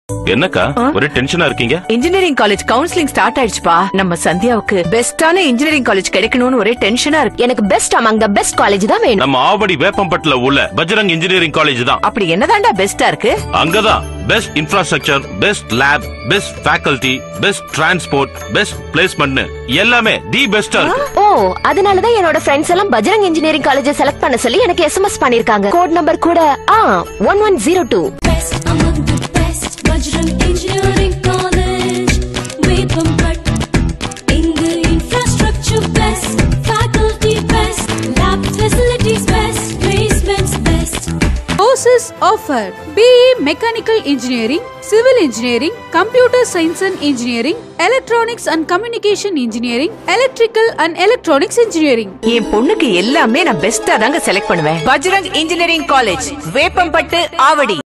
என்னக்கா ஒரே டென்ஷனா இருக்கீங்க இன்ஜினியரிங் காலேஜ் கவுன்சிலிங் ஸ்டார்ட் ஆயிடுச்சுப்பா நம்ம சந்தியாவுக்கு பெஸ்டான இன்ஜினியரிங் காலேஜ் கிடைக்கணும்னு ஒரே டென்ஷனா இருக்கு எனக்கு best among the best college தான் வேணும் நம்ம ஆவடி வேப்பம்பட்டுல உள்ள பஜ்ரங் இன்ஜினியரிங் காலேஜ் தான் அப்படி என்னதான்டா பெஸ்டா இருக்கு அங்கதான் best infrastructure best lab best faculty best transport best placement எல்லாமே தி பெஸ்டா இருக்கு ஓ அதனாலதான் என்னோட ஃப்ரெண்ட்ஸ் எல்லாம் பஜ்ரங் இன்ஜினியரிங் காலேஜ் செலக்ட் பண்ண சொல்லி எனக்கு எஸ்எம்எஸ் பண்ணிருக்காங்க கோட் நம்பர் கூட ஆ one one zero two best among the best Vajram Engineering College Vepampat இங்கு infrastructure best faculty best lab facilities best placements best Courses offered BE Mechanical Engineering, Civil Engineering, Computer Science and Engineering, Electronics and Communication Engineering, Electrical and Electronics Engineering. என் பொண்ணுக்கு எல்லாமே நான் பெஸ்டா தாங்க select பண்ணுவேன் Bajrang engineering college Veppampattu Avadi